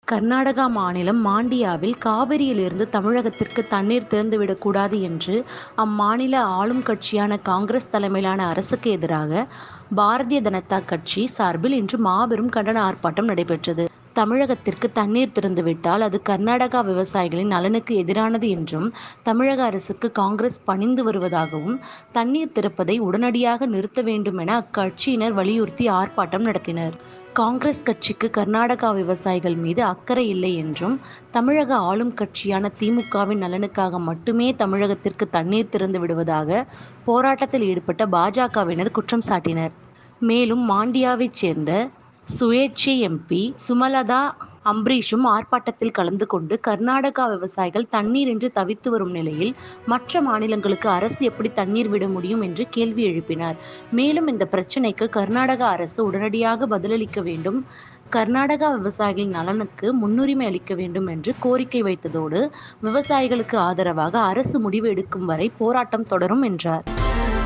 கர்நாடகா மாநிலம் மாண்டியாவில் காவிரியிலிருந்து தமிழகத்திற்கு தண்ணீர் திறந்துவிடக்கூடாது என்று அம்மாநில ஆளும் கட்சியான காங்கிரஸ் தலைமையிலான அரசுக்கு எதிராக பாரதிய ஜனதா கட்சி சார்பில் இன்று மாபெரும் கண்டன ஆர்ப்பாட்டம் நடைபெற்றது தமிழகத்திற்கு தண்ணீர் திறந்துவிட்டால் அது கர்நாடகா விவசாயிகளின் நலனுக்கு எதிரானது என்றும் தமிழக அரசுக்கு காங்கிரஸ் பணிந்து வருவதாகவும் தண்ணீர் திறப்பதை உடனடியாக நிறுத்த வேண்டும் என அக்கட்சியினர் வலியுறுத்தி ஆர்ப்பாட்டம் நடத்தினர் காங்கிரஸ் கட்சிக்கு கர்நாடகா விவசாயிகள் மீது அக்கறை இல்லை என்றும் தமிழக ஆளும் கட்சியான திமுகவின் நலனுக்காக மட்டுமே தமிழகத்திற்கு தண்ணீர் திறந்து விடுவதாக போராட்டத்தில் ஈடுபட்ட பாஜகவினர் குற்றம் சாட்டினர் மேலும் மாண்டியாவைச் சேர்ந்த சுயேட்சை எம்பி சுமலதா அம்பரீஷும் ஆர்ப்பாட்டத்தில் கலந்து கொண்டு கர்நாடகா விவசாயிகள் தண்ணீரின்றி தவித்து வரும் நிலையில் மற்ற மாநிலங்களுக்கு அரசு எப்படி தண்ணீர் விட முடியும் என்று கேள்வி எழுப்பினார் மேலும் இந்த பிரச்சினைக்கு கர்நாடக அரசு உடனடியாக பதிலளிக்க வேண்டும் கர்நாடகா விவசாயிகளின் நலனுக்கு முன்னுரிமை அளிக்க வேண்டும் என்று கோரிக்கை வைத்ததோடு விவசாயிகளுக்கு ஆதரவாக அரசு முடிவு எடுக்கும் வரை போராட்டம் தொடரும் என்றார்